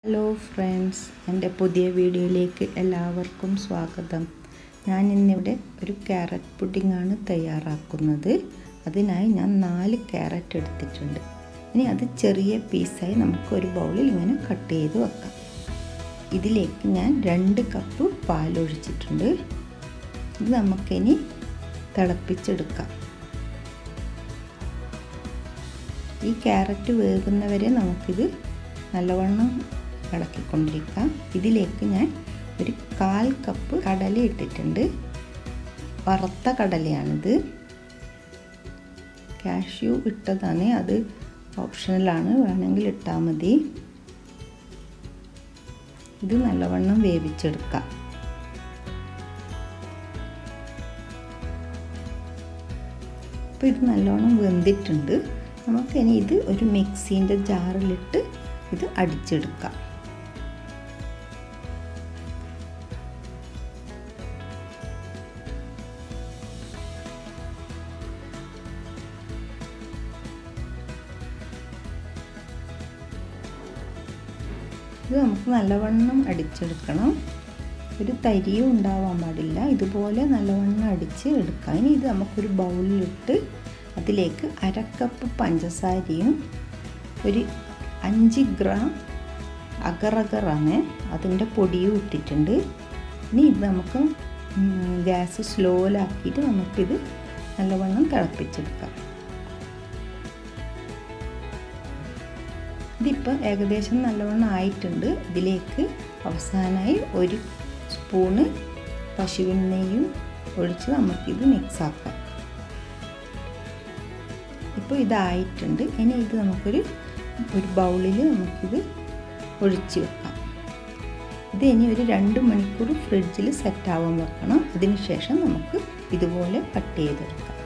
hello friends എൻ്റെ പുതിയ വീഡിയോയിലേക്ക് എല്ലാവർക്കും സ്വാഗതം ഞാൻ ഇന്നിവിടെ ഒരു ക്യാരറ്റ് പുഡിങ്ങാണ് തയ്യാറാക്കുന്നത് അതിനായി ഞാൻ നാല് ക്യാരറ്റ് എടുത്തിട്ടുണ്ട് ഇനി അത് ചെറിയ പീസായി നമുക്ക് ഒരു ബൗളിൽ ഇങ്ങനെ കട്ട് ചെയ്ത് വെക്കാം ഇതിലേക്ക് ഞാൻ രണ്ട് കപ്പ് പാലൊഴിച്ചിട്ടുണ്ട് ഇത് നമുക്കിനി തിളപ്പിച്ചെടുക്കാം ഈ ക്യാരറ്റ് വേകുന്നവരെ നമുക്കിത് നല്ലവണ്ണം ഇളക്കിക്കൊണ്ടിരിക്കാം ഇതിലേക്ക് ഞാൻ ഒരു കാൽ കപ്പ് കടല ഇട്ടിട്ടുണ്ട് വറുത്ത കടലയാണിത് കാഷ്യൂ ഇട്ടതാണ് അത് ഓപ്ഷണലാണ് വേണമെങ്കിൽ ഇട്ടാൽ മതി ഇത് നല്ലവണ്ണം വേവിച്ചെടുക്കാം അപ്പോൾ ഇത് നല്ലോണം വെന്തിട്ടുണ്ട് നമുക്കിനി ഇത് ഒരു മിക്സീൻ്റെ ജാറിലിട്ട് ഇത് അടിച്ചെടുക്കാം ഇത് നമുക്ക് നല്ലവണ്ണം അടിച്ചെടുക്കണം ഒരു തരിയും ഉണ്ടാവാൻ പാടില്ല ഇതുപോലെ നല്ലവണ്ണം അടിച്ച് എടുക്കാം ഇനി ഇത് നമുക്കൊരു ബൗളിലിട്ട് അതിലേക്ക് അരക്കപ്പ് പഞ്ചസാരയും ഒരു അഞ്ച് ഗ്രാം അഗറഗറാണ് അതിൻ്റെ പൊടിയും ഇട്ടിട്ടുണ്ട് ഇനി ഇത് നമുക്ക് ഗ്യാസ് സ്ലോയിലാക്കിയിട്ട് നമുക്കിത് നല്ലവണ്ണം തിളപ്പിച്ചെടുക്കാം ഇതിപ്പോൾ ഏകദേശം നല്ലവണ്ണം ആയിട്ടുണ്ട് ഇതിലേക്ക് അവസാനമായി ഒരു സ്പൂണ് പശുവിൻ നെയ്യും ഒഴിച്ച് നമുക്കിത് മിക്സാക്കാം ഇപ്പോൾ ഇതായിട്ടുണ്ട് ഇനി ഇത് നമുക്കൊരു ഒരു ബൗളിൽ നമുക്കിത് ഒഴിച്ച് വെക്കാം ഇത് ഇനി ഒരു രണ്ട് മണിക്കൂർ ഫ്രിഡ്ജിൽ സെറ്റാവാൻ വെക്കണം അതിനുശേഷം നമുക്ക് ഇതുപോലെ കട്ട് ചെയ്തെടുക്കാം